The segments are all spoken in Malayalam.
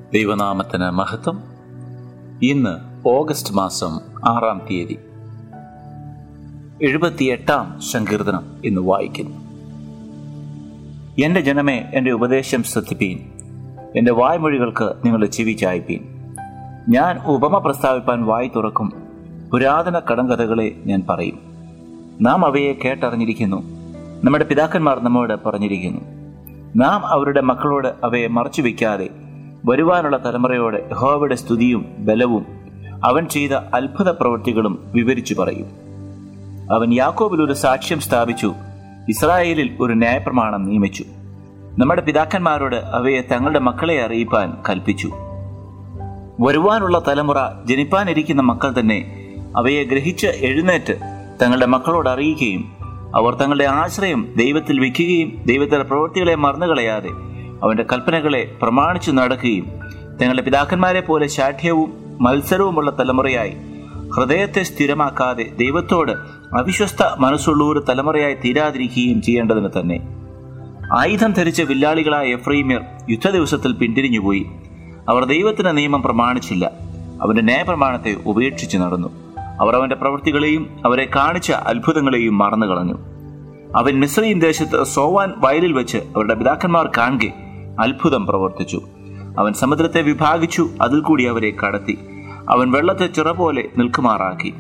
ദൈവനാമത്തിന് മഹത്വം ഇന്ന് ഓഗസ്റ്റ് മാസം ആറാം തീയതി എഴുപത്തിയെട്ടാം സങ്കീർത്തനം ഇന്ന് വായിക്കുന്നു എന്റെ ജനമേ എന്റെ ഉപദേശം ശ്രദ്ധിപ്പീൻ എന്റെ വായ്മൊഴികൾക്ക് നിങ്ങളുടെ ചെവി ചായ്പീൻ ഞാൻ ഉപമ പ്രസ്താവിപ്പാൻ വായി തുറക്കും പുരാതന കടങ്കഥകളെ ഞാൻ പറയും നാം അവയെ കേട്ടറിഞ്ഞിരിക്കുന്നു നമ്മുടെ പിതാക്കന്മാർ നമ്മോട് പറഞ്ഞിരിക്കുന്നു നാം അവരുടെ മക്കളോട് അവയെ മറച്ചു വയ്ക്കാതെ വരുവാനുള്ള തലമുറയോട് യഹോവയുടെ സ്തുതിയും ബലവും അവൻ ചെയ്ത അത്ഭുത പ്രവൃത്തികളും വിവരിച്ചു പറയും അവൻ യാക്കോബിൽ ഒരു സാക്ഷ്യം സ്ഥാപിച്ചു ഇസ്രായേലിൽ ഒരു ന്യായപ്രമാണം നിയമിച്ചു നമ്മുടെ പിതാക്കന്മാരോട് അവയെ തങ്ങളുടെ മക്കളെ അറിയിപ്പാൻ കൽപ്പിച്ചു വരുവാനുള്ള തലമുറ ജനിപ്പാനിരിക്കുന്ന മക്കൾ തന്നെ അവയെ ഗ്രഹിച്ച് എഴുന്നേറ്റ് തങ്ങളുടെ മക്കളോട് അറിയിക്കുകയും അവർ തങ്ങളുടെ ആശ്രയം ദൈവത്തിൽ വയ്ക്കുകയും ദൈവത്തിന്റെ പ്രവൃത്തികളെ മറന്നുകളയാതെ അവന്റെ കൽപ്പനകളെ പ്രമാണിച്ചു നടക്കുകയും തങ്ങളുടെ പിതാക്കന്മാരെ പോലെ ശാഠ്യവും മത്സരവുമുള്ള തലമുറയായി ഹൃദയത്തെ സ്ഥിരമാക്കാതെ ദൈവത്തോട് അവിശ്വസ്ത മനസ്സുള്ള ഒരു തലമുറയായി തീരാതിരിക്കുകയും ചെയ്യേണ്ടതിന് തന്നെ ആയുധം ധരിച്ച വില്ലാളികളായ എഫ്രൈമ്യർ യുദ്ധ ദിവസത്തിൽ പിന്തിരിഞ്ഞുപോയി അവർ ദൈവത്തിന്റെ നിയമം പ്രമാണിച്ചില്ല അവന്റെ ന്യായപ്രമാണത്തെ ഉപേക്ഷിച്ച് നടന്നു അവർ അവന്റെ പ്രവൃത്തികളെയും അവരെ കാണിച്ച അത്ഭുതങ്ങളെയും മറന്നു കളഞ്ഞു അവൻ മിശ്രീം ദേശത്ത് സോവാൻ വയലിൽ വെച്ച് അവരുടെ പിതാക്കന്മാർ കാണെ അത്ഭുതം പ്രവർത്തിച്ചു അവൻ സമുദ്രത്തെ വിഭാഗിച്ചു അതിൽ കൂടി അവരെ കടത്തി അവൻ വെള്ളത്തെ ചിറ പോലെ നിൽക്കുമാറാക്കി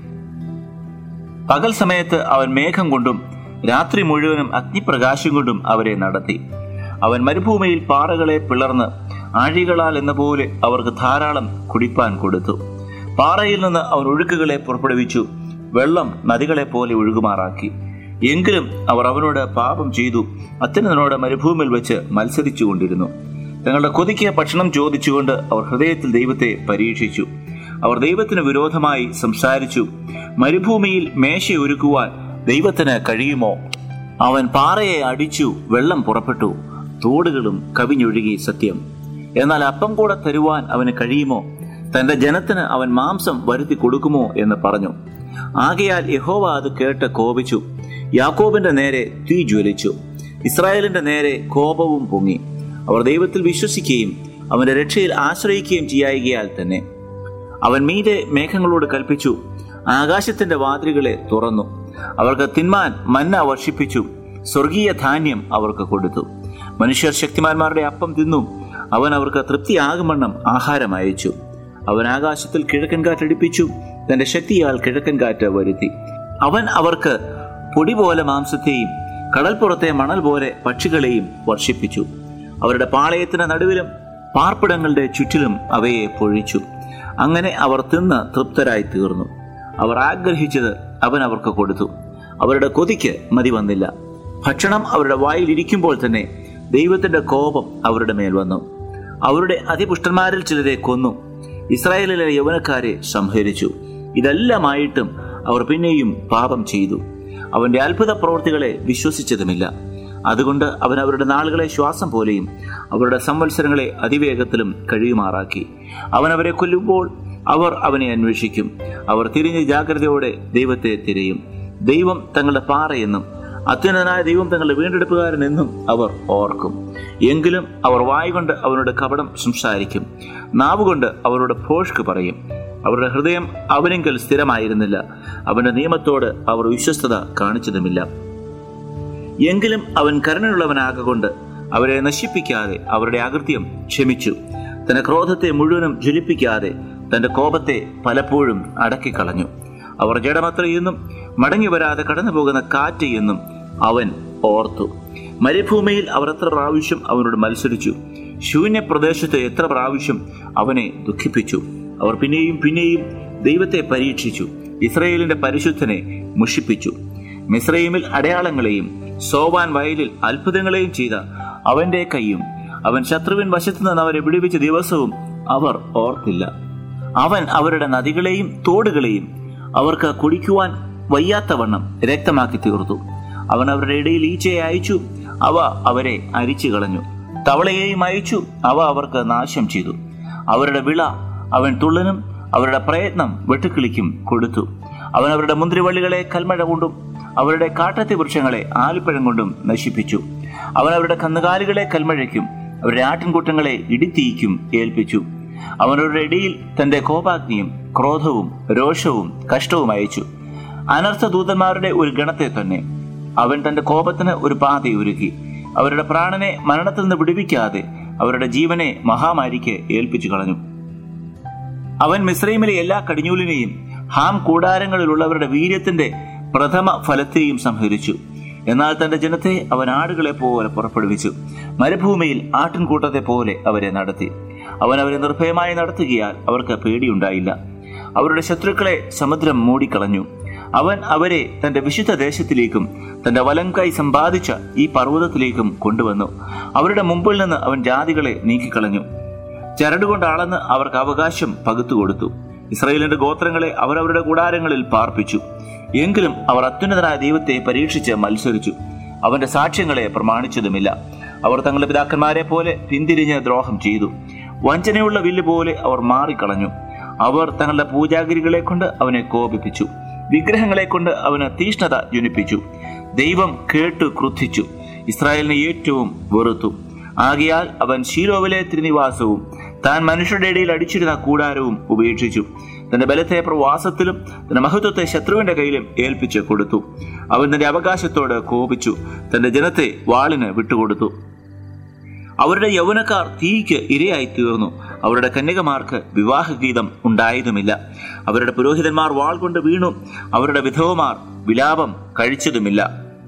പകൽ സമയത്ത് അവൻ മേഘം കൊണ്ടും രാത്രി മുഴുവനും അഗ്നിപ്രകാശം കൊണ്ടും അവരെ നടത്തി അവൻ മരുഭൂമിയിൽ പാറകളെ പിളർന്ന് ആഴികളാൽ എന്ന പോലെ അവർക്ക് ധാരാളം കുടിപ്പാൻ കൊടുത്തു പാറയിൽ നിന്ന് അവൻ ഒഴുക്കുകളെ പുറപ്പെടുവിച്ചു വെള്ളം നദികളെ പോലെ ഒഴുകുമാറാക്കി എങ്കിലും അവർ അവനോട് പാപം ചെയ്തു അത്യനോട് മരുഭൂമിയിൽ വെച്ച് മത്സരിച്ചു കൊണ്ടിരുന്നു തങ്ങളുടെ കൊതിക്ക് ഭക്ഷണം ചോദിച്ചുകൊണ്ട് അവർ ഹൃദയത്തിൽ ദൈവത്തെ പരീക്ഷിച്ചു അവർ ദൈവത്തിന് വിരോധമായി സംസാരിച്ചു മരുഭൂമിയിൽ മേശ ഒരുക്കുവാൻ ദൈവത്തിന് കഴിയുമോ അവൻ പാറയെ അടിച്ചു വെള്ളം പുറപ്പെട്ടു തോടുകളും കവിഞ്ഞൊഴുകി സത്യം എന്നാൽ അപ്പം കൂടെ തരുവാൻ അവന് കഴിയുമോ തന്റെ ജനത്തിന് അവൻ മാംസം വരുത്തി കൊടുക്കുമോ എന്ന് പറഞ്ഞു ആകയാൽ യഹോവ അത് കേട്ട് കോപിച്ചു യാക്കോബിന്റെ നേരെ തീ ജ്വലിച്ചു ഇസ്രായേലിന്റെ നേരെ കോപവും പൊങ്ങി അവർ ദൈവത്തിൽ വിശ്വസിക്കുകയും അവന്റെ രക്ഷയിൽ ആശ്രയിക്കുകയും ചെയ്യായികയാൽ തന്നെ അവൻ മീതെ മേഘങ്ങളോട് കൽപ്പിച്ചു ആകാശത്തിന്റെ വാതിലുകളെ തുറന്നു അവർക്ക് തിന്മാൻ മന്ന വർഷിപ്പിച്ചു സ്വർഗീയ ധാന്യം അവർക്ക് കൊടുത്തു മനുഷ്യർ ശക്തിമാന്മാരുടെ അപ്പം തിന്നു അവൻ അവർക്ക് തൃപ്തിയാകുമണ്ണം ആഹാരം അയച്ചു അവൻ ആകാശത്തിൽ കിഴക്കൻ കാറ്റടിപ്പിച്ചു തന്റെ ശക്തിയാൽ കിഴക്കൻ കാറ്റ് വരുത്തി അവൻ അവർക്ക് പൊടി പോലെ മാംസത്തെയും കടൽപ്പുറത്തെ മണൽ പോലെ പക്ഷികളെയും വർഷിപ്പിച്ചു അവരുടെ പാളയത്തിന് നടുവിലും പാർപ്പിടങ്ങളുടെ ചുറ്റിലും അവയെ പൊഴിച്ചു അങ്ങനെ അവർ തിന്ന് തൃപ്തരായി തീർന്നു അവർ ആഗ്രഹിച്ചത് അവൻ അവർക്ക് കൊടുത്തു അവരുടെ കൊതിക്ക് മതി വന്നില്ല ഭക്ഷണം അവരുടെ വായിൽ ഇരിക്കുമ്പോൾ തന്നെ ദൈവത്തിന്റെ കോപം അവരുടെ മേൽ വന്നു അവരുടെ അതിപുഷ്ടന്മാരിൽ ചിലരെ കൊന്നു ഇസ്രായേലിലെ യൗവനക്കാരെ സംഹരിച്ചു ഇതെല്ലാമായിട്ടും അവർ പിന്നെയും പാപം ചെയ്തു അവന്റെ അത്ഭുത പ്രവൃത്തികളെ വിശ്വസിച്ചതുമില്ല അതുകൊണ്ട് അവൻ അവരുടെ നാളുകളെ ശ്വാസം പോലെയും അവരുടെ സംവത്സരങ്ങളെ അതിവേഗത്തിലും കഴിയുമാറാക്കി അവൻ അവരെ കൊല്ലുമ്പോൾ അവർ അവനെ അന്വേഷിക്കും അവർ തിരിഞ്ഞ് ജാഗ്രതയോടെ ദൈവത്തെ തിരയും ദൈവം തങ്ങളുടെ പാറയെന്നും അത്യുന്നതനായ ദൈവം തങ്ങളുടെ വീണ്ടെടുപ്പുകാരൻ എന്നും അവർ ഓർക്കും എങ്കിലും അവർ വായുകൊണ്ട് അവനോട് കപടം സംസാരിക്കും നാവുകൊണ്ട് അവരോട് ഭോഷ്ക്ക് പറയും അവരുടെ ഹൃദയം അവനെങ്കിൽ സ്ഥിരമായിരുന്നില്ല അവന്റെ നിയമത്തോട് അവർ വിശ്വസ്തത കാണിച്ചതുമില്ല എങ്കിലും അവൻ കരുണയുള്ളവനാകൊണ്ട് അവരെ നശിപ്പിക്കാതെ അവരുടെ അകൃത്യം ക്ഷമിച്ചു തന്റെ ക്രോധത്തെ മുഴുവനും ജ്വലിപ്പിക്കാതെ തന്റെ കോപത്തെ പലപ്പോഴും അടക്കിക്കളഞ്ഞു അവർ ജഡമത്ര എന്നും മടങ്ങി വരാതെ കടന്നു പോകുന്ന കാറ്റ് എന്നും അവൻ ഓർത്തു മരുഭൂമിയിൽ അവർ എത്ര പ്രാവശ്യം അവനോട് മത്സരിച്ചു ശൂന്യ പ്രദേശത്ത് എത്ര പ്രാവശ്യം അവനെ ദുഃഖിപ്പിച്ചു അവർ പിന്നെയും പിന്നെയും ദൈവത്തെ പരീക്ഷിച്ചു ഇസ്രയേലിന്റെ പരിശുദ്ധനെ മുഷിപ്പിച്ചു മിസ്രൈമിൽ അടയാളങ്ങളെയും സോവാൻ വയലിൽ അത്ഭുതങ്ങളെയും ചെയ്ത അവന്റെ കൈയും അവൻ ശത്രുവിൻ വശത്തു നിന്ന് അവരെ വിടുവിച്ച ദിവസവും അവർ ഓർത്തില്ല അവൻ അവരുടെ നദികളെയും തോടുകളെയും അവർക്ക് കുടിക്കുവാൻ വയ്യാത്തവണ്ണം രക്തമാക്കി തീർത്തു അവൻ അവരുടെ ഇടയിൽ ഈച്ചയെ അയച്ചു അവ അവരെ അരിച്ചു കളഞ്ഞു തവളയെയും അയച്ചു അവ അവർക്ക് നാശം ചെയ്തു അവരുടെ വിള അവൻ തുള്ളനും അവരുടെ പ്രയത്നം വെട്ടുക്കിളിക്കും കൊടുത്തു അവൻ അവരുടെ മുന്തിരിവള്ളികളെ കൽമഴ കൊണ്ടും അവരുടെ കാട്ടത്തി വൃക്ഷങ്ങളെ ആലിപ്പഴം കൊണ്ടും നശിപ്പിച്ചു അവൻ അവരുടെ കന്നുകാലികളെ കൽമഴയ്ക്കും അവരുടെ ആട്ടിൻകൂട്ടങ്ങളെ ഇടിത്തീയ്ക്കും ഏൽപ്പിച്ചു അവനവരുടെ ഇടയിൽ തന്റെ കോപാഗ്നിയും ക്രോധവും രോഷവും കഷ്ടവും അയച്ചു അനർത്ഥ ദൂതന്മാരുടെ ഒരു ഗണത്തെ തന്നെ അവൻ തന്റെ കോപത്തിന് ഒരു പാതയൊരുക്കി അവരുടെ പ്രാണനെ മരണത്തിൽ നിന്ന് വിടുവിക്കാതെ അവരുടെ ജീവനെ മഹാമാരിക്ക് ഏൽപ്പിച്ചു കളഞ്ഞു അവൻ മിശ്രൈമിലെ എല്ലാ കടിഞ്ഞൂലിനെയും ഹാം കൂടാരങ്ങളിലുള്ളവരുടെ വീര്യത്തിന്റെ പ്രഥമ ഫലത്തെയും സംഹരിച്ചു എന്നാൽ തന്റെ ജനത്തെ അവൻ ആടുകളെ പോലെ പുറപ്പെടുവിച്ചു മരുഭൂമിയിൽ ആട്ടിൻകൂട്ടത്തെ പോലെ അവരെ നടത്തി അവൻ അവരെ നിർഭയമായി നടത്തുകയാൽ അവർക്ക് പേടിയുണ്ടായില്ല അവരുടെ ശത്രുക്കളെ സമുദ്രം മൂടിക്കളഞ്ഞു അവൻ അവരെ തന്റെ വിശുദ്ധ ദേശത്തിലേക്കും തന്റെ വലംകൈ സമ്പാദിച്ച ഈ പർവ്വതത്തിലേക്കും കൊണ്ടുവന്നു അവരുടെ മുമ്പിൽ നിന്ന് അവൻ ജാതികളെ നീക്കിക്കളഞ്ഞു ചരടുകൊണ്ട് അളന്ന് അവർക്ക് അവകാശം പകുത്തു കൊടുത്തു ഇസ്രയേലിന്റെ ഗോത്രങ്ങളെ അവരവരുടെ കൂടാരങ്ങളിൽ പാർപ്പിച്ചു എങ്കിലും അവർ അത്യുന്നതനായ ദൈവത്തെ പരീക്ഷിച്ച് മത്സരിച്ചു അവന്റെ സാക്ഷ്യങ്ങളെ പ്രമാണിച്ചതുമില്ല അവർ തങ്ങളുടെ പിതാക്കന്മാരെ പോലെ പിന്തിരിഞ്ഞ് ദ്രോഹം ചെയ്തു വഞ്ചനയുള്ള വില്ല് പോലെ അവർ മാറിക്കളഞ്ഞു അവർ തങ്ങളുടെ പൂജാഗിരികളെ കൊണ്ട് അവനെ കോപിപ്പിച്ചു വിഗ്രഹങ്ങളെ കൊണ്ട് അവന് തീഷ്ണത ജനിപ്പിച്ചു ദൈവം കേട്ടു ക്രുദ്ധിച്ചു ഇസ്രായേലിനെ ഏറ്റവും വെറുത്തു ആകിയാൽ അവൻ ശീലോവിലെ തിരുനിവാസവും താൻ മനുഷ്യരുടെ ഇടയിൽ അടിച്ചിരുന്ന കൂടാരവും ഉപേക്ഷിച്ചു തന്റെ ബലത്തെ പ്രവാസത്തിലും തന്റെ മഹത്വത്തെ ശത്രുവിന്റെ കയ്യിലും ഏൽപ്പിച്ച് കൊടുത്തു അവൻ തന്റെ അവകാശത്തോട് കോപിച്ചു തന്റെ ജനത്തെ വാളിന് വിട്ടുകൊടുത്തു അവരുടെ യൗവനക്കാർ തീയ്ക്ക് ഇരയായി തീർന്നു അവരുടെ കന്യകമാർക്ക് വിവാഹഗീതം ഉണ്ടായതുമില്ല അവരുടെ പുരോഹിതന്മാർ വാൾ കൊണ്ട് വീണു അവരുടെ വിധവമാർ വിലാപം കഴിച്ചതുമില്ല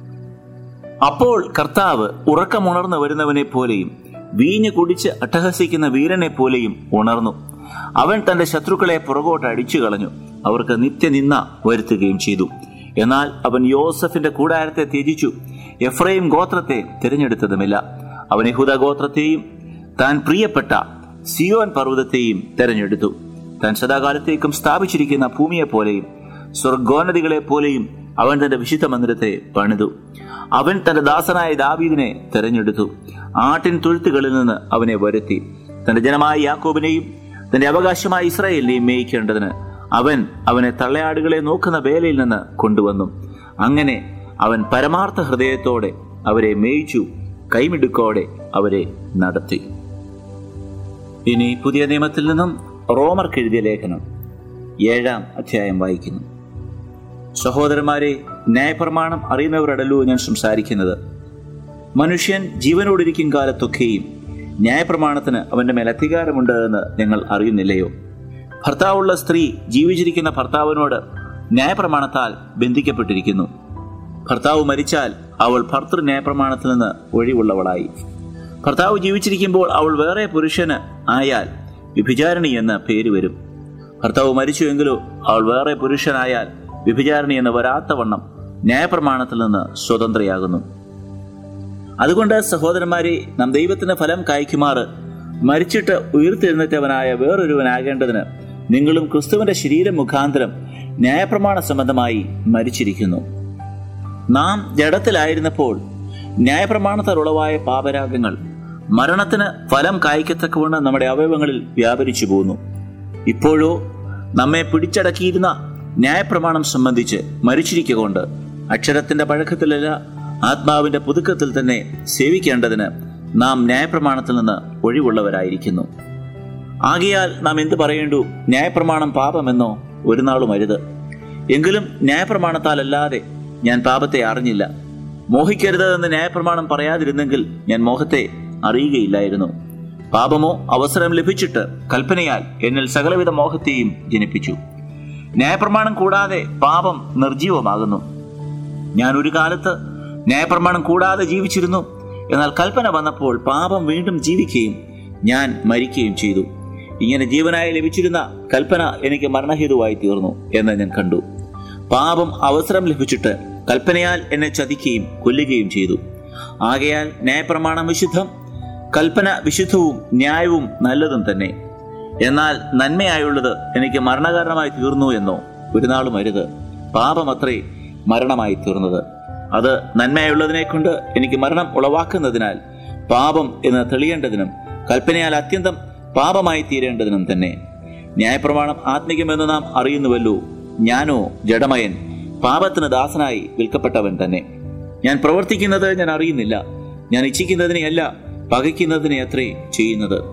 അപ്പോൾ കർത്താവ് ഉറക്കമുണർന്നു വരുന്നവനെ പോലെയും വീഞ്ഞ് കുടിച്ച് അട്ടഹസിക്കുന്ന വീരനെ പോലെയും ഉണർന്നു അവൻ തന്റെ ശത്രുക്കളെ പുറകോട്ട് അടിച്ചു കളഞ്ഞു അവർക്ക് നിത്യനിന്ന വരുത്തുകയും ചെയ്തു എന്നാൽ അവൻ യോസഫിന്റെ കൂടാരത്തെ ത്യജിച്ചു എഫ്രൈം ഗോത്രത്തെ തിരഞ്ഞെടുത്തതുമില്ല അവൻ യഹൂദ ഗോത്രത്തെയും താൻ പ്രിയപ്പെട്ട സിയോൻ പർവ്വതത്തെയും തെരഞ്ഞെടുത്തു താൻ സദാകാലത്തേക്കും സ്ഥാപിച്ചിരിക്കുന്ന ഭൂമിയെ പോലെയും സ്വർഗോന്നതികളെ പോലെയും അവൻ തന്റെ വിശുദ്ധ മന്ദിരത്തെ പണിതു അവൻ തന്റെ ദാസനായ ദാവീദിനെ തെരഞ്ഞെടുത്തു ആട്ടിൻ തൊഴുത്തുകളിൽ നിന്ന് അവനെ വരുത്തി തന്റെ ജനമായ യാക്കോബിനെയും തന്റെ അവകാശമായ ഇസ്രായേലിനെയും മേയിക്കേണ്ടതിന് അവൻ അവനെ തള്ളയാടുകളെ നോക്കുന്ന വേലയിൽ നിന്ന് കൊണ്ടുവന്നു അങ്ങനെ അവൻ പരമാർത്ഥ ഹൃദയത്തോടെ അവരെ മേയിച്ചു കൈമിടുക്കോടെ അവരെ നടത്തി ഇനി പുതിയ നിയമത്തിൽ നിന്നും റോമർക്ക് എഴുതിയ ലേഖനം ഏഴാം അധ്യായം വായിക്കുന്നു സഹോദരന്മാരെ ന്യായപ്രമാണം അറിയുന്നവരടല്ലോ ഞാൻ സംസാരിക്കുന്നത് മനുഷ്യൻ ജീവനോടിരിക്കും കാലത്തൊക്കെയും ന്യായപ്രമാണത്തിന് അവന്റെ മേൽ അധികാരമുണ്ട് എന്ന് നിങ്ങൾ അറിയുന്നില്ലയോ ഭർത്താവുള്ള സ്ത്രീ ജീവിച്ചിരിക്കുന്ന ഭർത്താവിനോട് ന്യായപ്രമാണത്താൽ ബന്ധിക്കപ്പെട്ടിരിക്കുന്നു ഭർത്താവ് മരിച്ചാൽ അവൾ ഭർത്തൃ ന്യായപ്രമാണത്തിൽ നിന്ന് ഒഴിവുള്ളവളായി ഭർത്താവ് ജീവിച്ചിരിക്കുമ്പോൾ അവൾ വേറെ പുരുഷന് ആയാൽ വിഭിചാരണി എന്ന പേര് വരും ഭർത്താവ് മരിച്ചുവെങ്കിലോ അവൾ വേറെ പുരുഷനായാൽ വിഭിചാരണി എന്ന് വരാത്തവണ്ണം ന്യായപ്രമാണത്തിൽ നിന്ന് സ്വതന്ത്രയാകുന്നു അതുകൊണ്ട് സഹോദരന്മാരെ നാം ദൈവത്തിന് ഫലം കായ്ക്കുമാറ് മരിച്ചിട്ട് ഉയർത്തെഴുന്നേറ്റവനായ വേറൊരുവനാകേണ്ടതിന് നിങ്ങളും ക്രിസ്തുവിന്റെ ശരീരം മുഖാന്തരം ന്യായപ്രമാണ സംബന്ധമായി മരിച്ചിരിക്കുന്നു നാം ജഡത്തിലായിരുന്നപ്പോൾ ന്യായപ്രമാണത്താൽ ഉളവായ പാപരാഗങ്ങൾ മരണത്തിന് ഫലം കായ്ക്കത്തക്കവണ്ണം നമ്മുടെ അവയവങ്ങളിൽ വ്യാപരിച്ചു പോന്നു ഇപ്പോഴോ നമ്മെ പിടിച്ചടക്കിയിരുന്ന ന്യായപ്രമാണം സംബന്ധിച്ച് മരിച്ചിരിക്കൊണ്ട് അക്ഷരത്തിന്റെ പഴക്കത്തിലല്ല ആത്മാവിന്റെ പുതുക്കത്തിൽ തന്നെ സേവിക്കേണ്ടതിന് നാം ന്യായപ്രമാണത്തിൽ നിന്ന് ഒഴിവുള്ളവരായിരിക്കുന്നു ആകിയാൽ നാം എന്ത് പറയേണ്ടു ന്യായപ്രമാണം പാപമെന്നോ ഒരു നാളും അരുത് എങ്കിലും ന്യായപ്രമാണത്താലല്ലാതെ ഞാൻ പാപത്തെ അറിഞ്ഞില്ല മോഹിക്കരുത് എന്ന് ന്യായപ്രമാണം പറയാതിരുന്നെങ്കിൽ ഞാൻ മോഹത്തെ അറിയുകയില്ലായിരുന്നു പാപമോ അവസരം ലഭിച്ചിട്ട് കൽപ്പനയാൽ എന്നിൽ സകലവിധ മോഹത്തെയും ജനിപ്പിച്ചു ന്യായപ്രമാണം കൂടാതെ പാപം നിർജീവമാകുന്നു ഞാൻ ഒരു കാലത്ത് ന്യായപ്രമാണം കൂടാതെ ജീവിച്ചിരുന്നു എന്നാൽ കൽപ്പന വന്നപ്പോൾ പാപം വീണ്ടും ജീവിക്കുകയും ഞാൻ മരിക്കുകയും ചെയ്തു ഇങ്ങനെ ജീവനായി ലഭിച്ചിരുന്ന കൽപ്പന എനിക്ക് മരണഹേതുവായി തീർന്നു എന്ന് ഞാൻ കണ്ടു പാപം അവസരം ലഭിച്ചിട്ട് കൽപ്പനയാൽ എന്നെ ചതിക്കുകയും കൊല്ലുകയും ചെയ്തു ആകയാൽ ന്യായപ്രമാണം വിശുദ്ധം കൽപ്പന വിശുദ്ധവും ന്യായവും നല്ലതും തന്നെ എന്നാൽ നന്മയായുള്ളത് എനിക്ക് മരണകാരണമായി തീർന്നു എന്നോ ഒരു നാളും അരുത് പാപമത്രേ മരണമായി തീർന്നത് അത് നന്മയുള്ളതിനെ കൊണ്ട് എനിക്ക് മരണം ഉളവാക്കുന്നതിനാൽ പാപം എന്ന് തെളിയേണ്ടതിനും കൽപ്പനയാൽ അത്യന്തം പാപമായി തീരേണ്ടതിനും തന്നെ ന്യായപ്രമാണം ആത്മികമെന്ന് നാം അറിയുന്നുവല്ലോ ഞാനോ ജഡമയൻ പാപത്തിന് ദാസനായി വിൽക്കപ്പെട്ടവൻ തന്നെ ഞാൻ പ്രവർത്തിക്കുന്നത് ഞാൻ അറിയുന്നില്ല ഞാൻ ഇച്ഛിക്കുന്നതിനെയല്ല പകയ്ക്കുന്നതിനെ അത്രേ ചെയ്യുന്നത്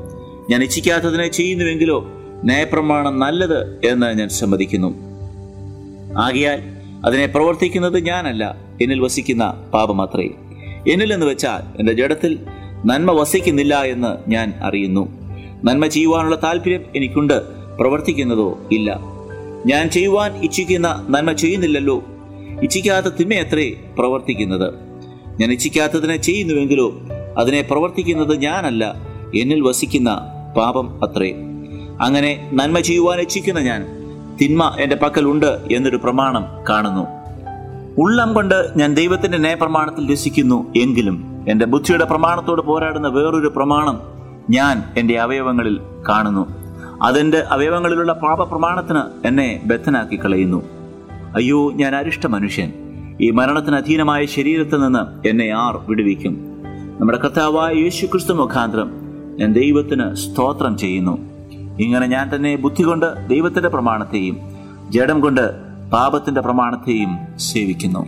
ഞാൻ ഇച്ഛിക്കാത്തതിനെ ചെയ്യുന്നുവെങ്കിലോ ന്യായപ്രമാണം നല്ലത് എന്ന് ഞാൻ സമ്മതിക്കുന്നു ആകയാൽ അതിനെ പ്രവർത്തിക്കുന്നത് ഞാനല്ല എന്നിൽ വസിക്കുന്ന പാപമത്രേ എന്നിൽ എന്ന് വെച്ചാൽ എൻ്റെ ജഡത്തിൽ നന്മ വസിക്കുന്നില്ല എന്ന് ഞാൻ അറിയുന്നു നന്മ ചെയ്യുവാനുള്ള താല്പര്യം എനിക്കുണ്ട് പ്രവർത്തിക്കുന്നതോ ഇല്ല ഞാൻ ചെയ്യുവാൻ ഇച്ഛിക്കുന്ന നന്മ ചെയ്യുന്നില്ലല്ലോ ഇച്ഛിക്കാത്ത തിന്മയത്രേ പ്രവർത്തിക്കുന്നത് ഞാൻ ഇച്ഛിക്കാത്തതിനെ ചെയ്യുന്നുവെങ്കിലോ അതിനെ പ്രവർത്തിക്കുന്നത് ഞാനല്ല എന്നിൽ വസിക്കുന്ന പാപം അത്രേ അങ്ങനെ നന്മ ചെയ്യുവാൻ ഇച്ഛിക്കുന്ന ഞാൻ തിന്മ എൻ്റെ പക്കലുണ്ട് എന്നൊരു പ്രമാണം കാണുന്നു ഉള്ളം കൊണ്ട് ഞാൻ ദൈവത്തിന്റെ ന്യായപ്രമാണത്തിൽ രസിക്കുന്നു എങ്കിലും എൻ്റെ ബുദ്ധിയുടെ പ്രമാണത്തോട് പോരാടുന്ന വേറൊരു പ്രമാണം ഞാൻ എൻ്റെ അവയവങ്ങളിൽ കാണുന്നു അതെന്റെ അവയവങ്ങളിലുള്ള പാപപ്രമാണത്തിന് എന്നെ ബദ്ധനാക്കി കളയുന്നു അയ്യോ ഞാൻ അരിഷ്ട മനുഷ്യൻ ഈ മരണത്തിന് അധീനമായ ശരീരത്തിൽ നിന്ന് എന്നെ ആർ വിടുവിക്കും നമ്മുടെ കർത്താവായ യേശു ക്രിസ്തു മുഖാന്തരം ഞാൻ ദൈവത്തിന് സ്തോത്രം ചെയ്യുന്നു ഇങ്ങനെ ഞാൻ തന്നെ ബുദ്ധി കൊണ്ട് ദൈവത്തിന്റെ പ്രമാണത്തെയും ജഡം കൊണ്ട് പാപത്തിന്റെ പ്രമാണത്തെയും സേവിക്കുന്നു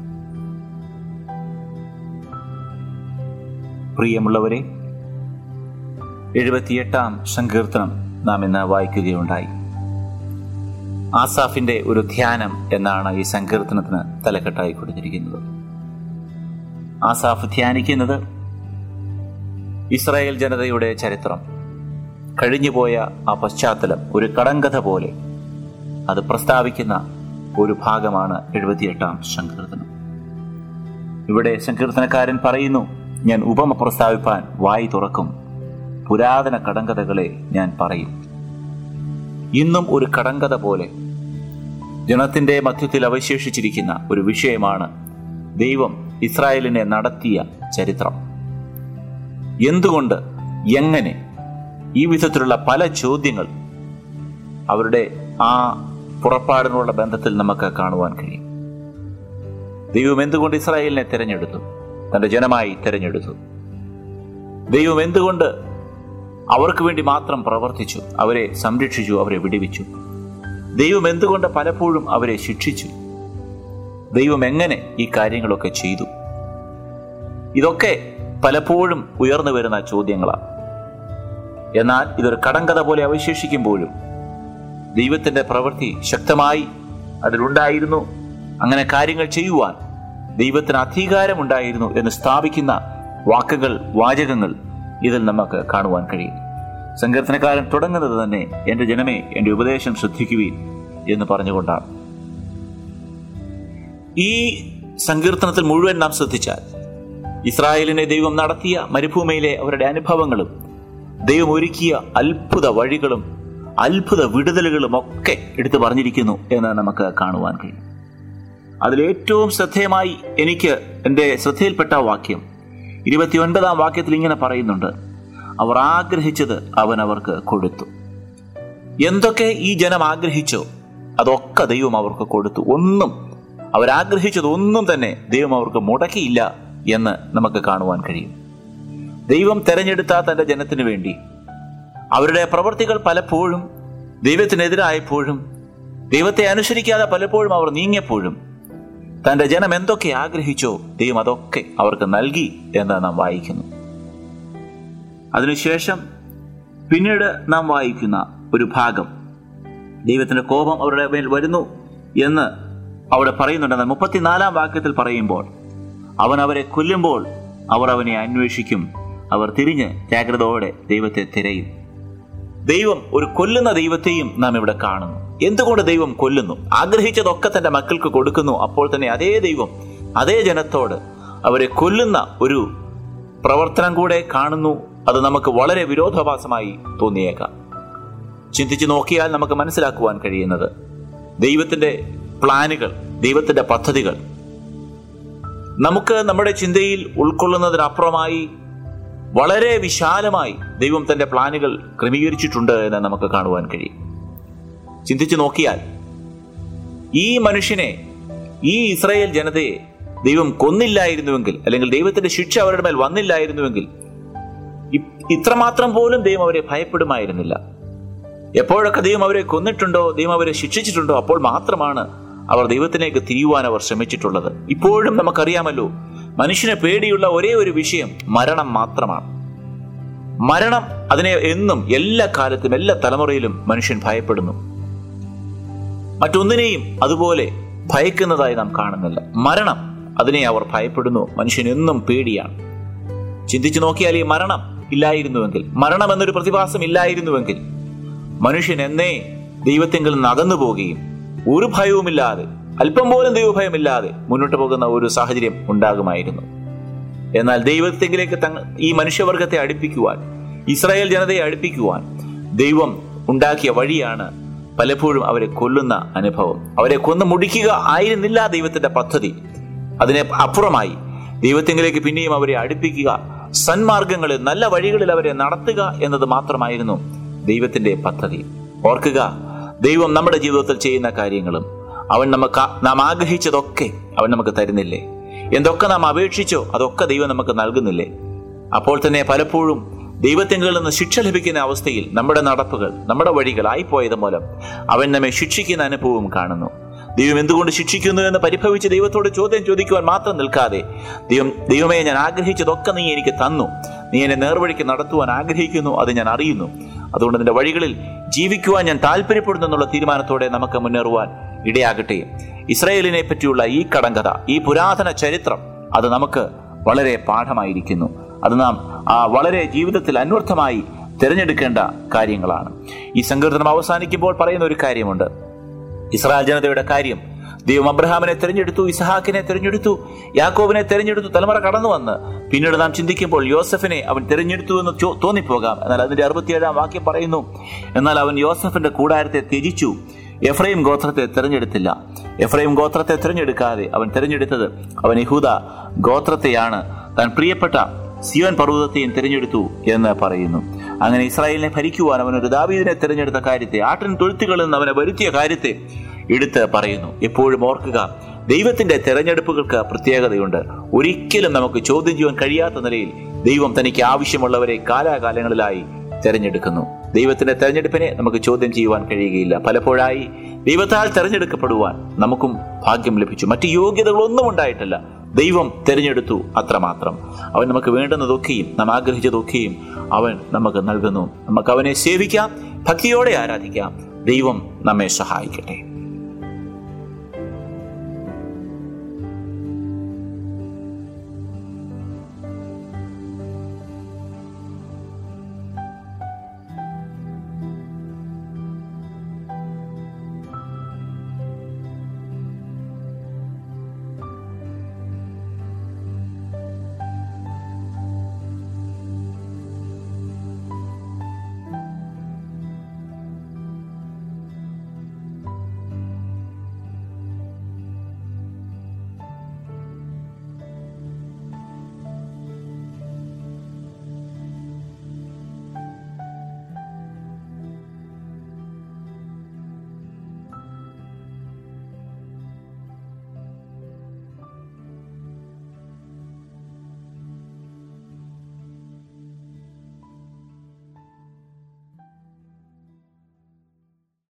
പ്രിയമുള്ളവരെ എഴുപത്തിയെട്ടാം സങ്കീർത്തനം നാം ഇന്ന് വായിക്കുകയുണ്ടായി ആസാഫിന്റെ ഒരു ധ്യാനം എന്നാണ് ഈ സങ്കീർത്തനത്തിന് തലക്കെട്ടായി കൊടുത്തിരിക്കുന്നത് ആസാഫ് ധ്യാനിക്കുന്നത് ഇസ്രായേൽ ജനതയുടെ ചരിത്രം കഴിഞ്ഞുപോയ ആ പശ്ചാത്തലം ഒരു കടങ്കഥ പോലെ അത് പ്രസ്താവിക്കുന്ന ഒരു ഭാഗമാണ് എഴുപത്തിയെട്ടാം സങ്കീർത്തനം ഇവിടെ സങ്കീർത്തനക്കാരൻ പറയുന്നു ഞാൻ ഉപമ പ്രസ്താവിപ്പാൻ വായി തുറക്കും പുരാതന കടങ്കഥകളെ ഞാൻ പറയും ഇന്നും ഒരു കടങ്കഥ പോലെ ജനത്തിന്റെ മധ്യത്തിൽ അവശേഷിച്ചിരിക്കുന്ന ഒരു വിഷയമാണ് ദൈവം ഇസ്രായേലിനെ നടത്തിയ ചരിത്രം എന്തുകൊണ്ട് എങ്ങനെ ഈ വിധത്തിലുള്ള പല ചോദ്യങ്ങൾ അവരുടെ ആ പുറപ്പാടിനുള്ള ബന്ധത്തിൽ നമുക്ക് കാണുവാൻ കഴിയും ദൈവം എന്തുകൊണ്ട് ഇസ്രായേലിനെ തിരഞ്ഞെടുത്തു തന്റെ ജനമായി തിരഞ്ഞെടുത്തു ദൈവം എന്തുകൊണ്ട് അവർക്ക് വേണ്ടി മാത്രം പ്രവർത്തിച്ചു അവരെ സംരക്ഷിച്ചു അവരെ വിടുവിച്ചു ദൈവം എന്തുകൊണ്ട് പലപ്പോഴും അവരെ ശിക്ഷിച്ചു ദൈവം എങ്ങനെ ഈ കാര്യങ്ങളൊക്കെ ചെയ്തു ഇതൊക്കെ പലപ്പോഴും ഉയർന്നു വരുന്ന ചോദ്യങ്ങളാണ് എന്നാൽ ഇതൊരു കടങ്കഥ പോലെ അവശേഷിക്കുമ്പോഴും ദൈവത്തിന്റെ പ്രവൃത്തി ശക്തമായി അതിലുണ്ടായിരുന്നു അങ്ങനെ കാര്യങ്ങൾ ചെയ്യുവാൻ ദൈവത്തിന് അധികാരമുണ്ടായിരുന്നു എന്ന് സ്ഥാപിക്കുന്ന വാക്കുകൾ വാചകങ്ങൾ ഇതിൽ നമുക്ക് കാണുവാൻ കഴിയും സങ്കീർത്തനക്കാരൻ തുടങ്ങുന്നത് തന്നെ എന്റെ ജനമേ എന്റെ ഉപദേശം ശ്രദ്ധിക്കുവീൻ എന്ന് പറഞ്ഞുകൊണ്ടാണ് ഈ സങ്കീർത്തനത്തിൽ മുഴുവൻ നാം ശ്രദ്ധിച്ചാൽ ഇസ്രായേലിനെ ദൈവം നടത്തിയ മരുഭൂമിയിലെ അവരുടെ അനുഭവങ്ങളും ദൈവം ഒരുക്കിയ അത്ഭുത വഴികളും അത്ഭുത വിടുതലുകളും ഒക്കെ എടുത്തു പറഞ്ഞിരിക്കുന്നു എന്ന് നമുക്ക് കാണുവാൻ കഴിയും അതിലേറ്റവും ശ്രദ്ധേയമായി എനിക്ക് എൻ്റെ ശ്രദ്ധയിൽപ്പെട്ട വാക്യം ഇരുപത്തിയൊൻപതാം വാക്യത്തിൽ ഇങ്ങനെ പറയുന്നുണ്ട് അവർ ആഗ്രഹിച്ചത് അവൻ അവർക്ക് കൊടുത്തു എന്തൊക്കെ ഈ ജനം ആഗ്രഹിച്ചോ അതൊക്കെ ദൈവം അവർക്ക് കൊടുത്തു ഒന്നും അവരാഗ്രഹിച്ചത് ഒന്നും തന്നെ ദൈവം അവർക്ക് മുടക്കിയില്ല എന്ന് നമുക്ക് കാണുവാൻ കഴിയും ദൈവം തെരഞ്ഞെടുത്ത തന്റെ ജനത്തിനു വേണ്ടി അവരുടെ പ്രവൃത്തികൾ പലപ്പോഴും ദൈവത്തിനെതിരായപ്പോഴും ദൈവത്തെ അനുസരിക്കാതെ പലപ്പോഴും അവർ നീങ്ങിയപ്പോഴും തന്റെ ജനം എന്തൊക്കെ ആഗ്രഹിച്ചോ ദൈവം അതൊക്കെ അവർക്ക് നൽകി എന്ന് നാം വായിക്കുന്നു അതിനുശേഷം പിന്നീട് നാം വായിക്കുന്ന ഒരു ഭാഗം ദൈവത്തിന്റെ കോപം അവരുടെ മേൽ വരുന്നു എന്ന് അവിടെ പറയുന്നുണ്ടെന്ന് മുപ്പത്തിനാലാം വാക്യത്തിൽ പറയുമ്പോൾ അവൻ അവരെ കൊല്ലുമ്പോൾ അവർ അവനെ അന്വേഷിക്കും അവർ തിരിഞ്ഞ് ജാഗ്രതയോടെ ദൈവത്തെ തിരയും ദൈവം ഒരു കൊല്ലുന്ന ദൈവത്തെയും നാം ഇവിടെ കാണുന്നു എന്തുകൊണ്ട് ദൈവം കൊല്ലുന്നു ആഗ്രഹിച്ചതൊക്കെ തന്റെ മക്കൾക്ക് കൊടുക്കുന്നു അപ്പോൾ തന്നെ അതേ ദൈവം അതേ ജനത്തോട് അവരെ കൊല്ലുന്ന ഒരു പ്രവർത്തനം കൂടെ കാണുന്നു അത് നമുക്ക് വളരെ വിരോധാഭാസമായി തോന്നിയേക്കാം ചിന്തിച്ചു നോക്കിയാൽ നമുക്ക് മനസ്സിലാക്കുവാൻ കഴിയുന്നത് ദൈവത്തിന്റെ പ്ലാനുകൾ ദൈവത്തിന്റെ പദ്ധതികൾ നമുക്ക് നമ്മുടെ ചിന്തയിൽ ഉൾക്കൊള്ളുന്നതിനപ്പുറമായി വളരെ വിശാലമായി ദൈവം തന്റെ പ്ലാനുകൾ ക്രമീകരിച്ചിട്ടുണ്ട് എന്ന് നമുക്ക് കാണുവാൻ കഴിയും ചിന്തിച്ചു നോക്കിയാൽ ഈ മനുഷ്യനെ ഈ ഇസ്രായേൽ ജനതയെ ദൈവം കൊന്നില്ലായിരുന്നുവെങ്കിൽ അല്ലെങ്കിൽ ദൈവത്തിന്റെ ശിക്ഷ അവരുടെ മേൽ വന്നില്ലായിരുന്നുവെങ്കിൽ ഇത്രമാത്രം പോലും ദൈവം അവരെ ഭയപ്പെടുമായിരുന്നില്ല എപ്പോഴൊക്കെ ദൈവം അവരെ കൊന്നിട്ടുണ്ടോ ദൈവം അവരെ ശിക്ഷിച്ചിട്ടുണ്ടോ അപ്പോൾ മാത്രമാണ് അവർ ദൈവത്തിലേക്ക് തിരിയുവാൻ അവർ ശ്രമിച്ചിട്ടുള്ളത് ഇപ്പോഴും നമുക്കറിയാമല്ലോ മനുഷ്യന് പേടിയുള്ള ഒരേ ഒരു വിഷയം മരണം മാത്രമാണ് മരണം അതിനെ എന്നും എല്ലാ കാലത്തും എല്ലാ തലമുറയിലും മനുഷ്യൻ ഭയപ്പെടുന്നു മറ്റൊന്നിനെയും അതുപോലെ ഭയക്കുന്നതായി നാം കാണുന്നില്ല മരണം അതിനെ അവർ ഭയപ്പെടുന്നു മനുഷ്യൻ എന്നും പേടിയാണ് ചിന്തിച്ചു നോക്കിയാൽ ഈ മരണം ഇല്ലായിരുന്നുവെങ്കിൽ മരണം എന്നൊരു പ്രതിഭാസം ഇല്ലായിരുന്നുവെങ്കിൽ മനുഷ്യൻ എന്നേ ദൈവത്തെങ്കിൽ നിന്ന് അകന്നു പോവുകയും ഒരു ഭയവുമില്ലാതെ അല്പം പോലും ദൈവഭയമില്ലാതെ മുന്നോട്ട് പോകുന്ന ഒരു സാഹചര്യം ഉണ്ടാകുമായിരുന്നു എന്നാൽ ദൈവത്തെങ്കിലേക്ക് തങ്ങ ഈ മനുഷ്യവർഗത്തെ അടുപ്പിക്കുവാൻ ഇസ്രായേൽ ജനതയെ അടുപ്പിക്കുവാൻ ദൈവം ഉണ്ടാക്കിയ വഴിയാണ് പലപ്പോഴും അവരെ കൊല്ലുന്ന അനുഭവം അവരെ കൊന്നു മുടിക്കുക ആയിരുന്നില്ല ദൈവത്തിന്റെ പദ്ധതി അതിനെ അപ്പുറമായി ദൈവത്തെങ്കിലേക്ക് പിന്നെയും അവരെ അടുപ്പിക്കുക സന്മാർഗങ്ങളിൽ നല്ല വഴികളിൽ അവരെ നടത്തുക എന്നത് മാത്രമായിരുന്നു ദൈവത്തിന്റെ പദ്ധതി ഓർക്കുക ദൈവം നമ്മുടെ ജീവിതത്തിൽ ചെയ്യുന്ന കാര്യങ്ങളും അവൻ നമുക്ക് നാം ആഗ്രഹിച്ചതൊക്കെ അവൻ നമുക്ക് തരുന്നില്ലേ എന്തൊക്കെ നാം അപേക്ഷിച്ചോ അതൊക്കെ ദൈവം നമുക്ക് നൽകുന്നില്ലേ അപ്പോൾ തന്നെ പലപ്പോഴും ദൈവത്തിങ്കിൽ നിന്ന് ശിക്ഷ ലഭിക്കുന്ന അവസ്ഥയിൽ നമ്മുടെ നടപ്പുകൾ നമ്മുടെ വഴികൾ ആയിപ്പോയത് മൂലം അവൻ നമ്മെ ശിക്ഷിക്കുന്ന അനുഭവവും കാണുന്നു ദൈവം എന്തുകൊണ്ട് ശിക്ഷിക്കുന്നു എന്ന് പരിഭവിച്ച് ദൈവത്തോട് ചോദ്യം ചോദിക്കുവാൻ മാത്രം നിൽക്കാതെ ദൈവം ദൈവമേ ഞാൻ ആഗ്രഹിച്ചതൊക്കെ നീ എനിക്ക് തന്നു നീ എന്നെ നേർവഴിക്ക് നടത്തുവാൻ ആഗ്രഹിക്കുന്നു അത് ഞാൻ അറിയുന്നു അതുകൊണ്ട് നിന്റെ വഴികളിൽ ജീവിക്കുവാൻ ഞാൻ താല്പര്യപ്പെടുന്നു എന്നുള്ള തീരുമാനത്തോടെ നമുക്ക് മുന്നേറുവാൻ ഇടയാകട്ടെ ഇസ്രായേലിനെ പറ്റിയുള്ള ഈ കടങ്കഥ ഈ പുരാതന ചരിത്രം അത് നമുക്ക് വളരെ പാഠമായിരിക്കുന്നു അത് നാം ആ വളരെ ജീവിതത്തിൽ അന്വർത്ഥമായി തിരഞ്ഞെടുക്കേണ്ട കാര്യങ്ങളാണ് ഈ സങ്കീർത്തനം അവസാനിക്കുമ്പോൾ പറയുന്ന ഒരു കാര്യമുണ്ട് ഇസ്രായേൽ ജനതയുടെ കാര്യം ദൈവം അബ്രഹാമിനെ തിരഞ്ഞെടുത്തു ഇസഹാക്കിനെ തിരഞ്ഞെടുത്തു യാക്കോബിനെ തിരഞ്ഞെടുത്തു തലമുറ കടന്നു വന്ന് പിന്നീട് നാം ചിന്തിക്കുമ്പോൾ യോസഫിനെ അവൻ തിരഞ്ഞെടുത്തു എന്ന് ചോ- തോന്നിപ്പോകാം എന്നാൽ അതിന്റെ അറുപത്തിയേഴാം വാക്യം പറയുന്നു എന്നാൽ അവൻ യോസഫിന്റെ കൂടാരത്തെ ത്യജിച്ചു എഫ്രൈം ഗോത്രത്തെ തിരഞ്ഞെടുത്തില്ല എഫ്രൈം ഗോത്രത്തെ തിരഞ്ഞെടുക്കാതെ അവൻ തിരഞ്ഞെടുത്തത് അവൻ യഹൂദ ഗോത്രത്തെയാണ് താൻ പ്രിയപ്പെട്ട സിയോൻ പർവ്വതത്തെയും തിരഞ്ഞെടുത്തു എന്ന് പറയുന്നു അങ്ങനെ ഇസ്രായേലിനെ ഭരിക്കുവാൻ അവൻ ഒരു ദാവീദിനെ തിരഞ്ഞെടുത്ത കാര്യത്തെ ആട്ടിൻ തൊഴുത്തുകളിൽ നിന്ന് അവനെ വരുത്തിയ കാര്യത്തെ എടുത്ത് പറയുന്നു എപ്പോഴും ഓർക്കുക ദൈവത്തിന്റെ തെരഞ്ഞെടുപ്പുകൾക്ക് പ്രത്യേകതയുണ്ട് ഒരിക്കലും നമുക്ക് ചോദ്യം ചെയ്യാൻ കഴിയാത്ത നിലയിൽ ദൈവം തനിക്ക് ആവശ്യമുള്ളവരെ കാലാകാലങ്ങളിലായി തെരഞ്ഞെടുക്കുന്നു ദൈവത്തിന്റെ തെരഞ്ഞെടുപ്പിനെ നമുക്ക് ചോദ്യം ചെയ്യുവാൻ കഴിയുകയില്ല പലപ്പോഴായി ദൈവത്താൽ തെരഞ്ഞെടുക്കപ്പെടുവാൻ നമുക്കും ഭാഗ്യം ലഭിച്ചു മറ്റു യോഗ്യതകളൊന്നും ഉണ്ടായിട്ടില്ല ദൈവം തിരഞ്ഞെടുത്തു അത്രമാത്രം അവൻ നമുക്ക് വേണ്ടുന്നതൊക്കെയും നാം ആഗ്രഹിച്ചതൊക്കെയും അവൻ നമുക്ക് നൽകുന്നു നമുക്ക് അവനെ സേവിക്കാം ഭക്തിയോടെ ആരാധിക്കാം ദൈവം നമ്മെ സഹായിക്കട്ടെ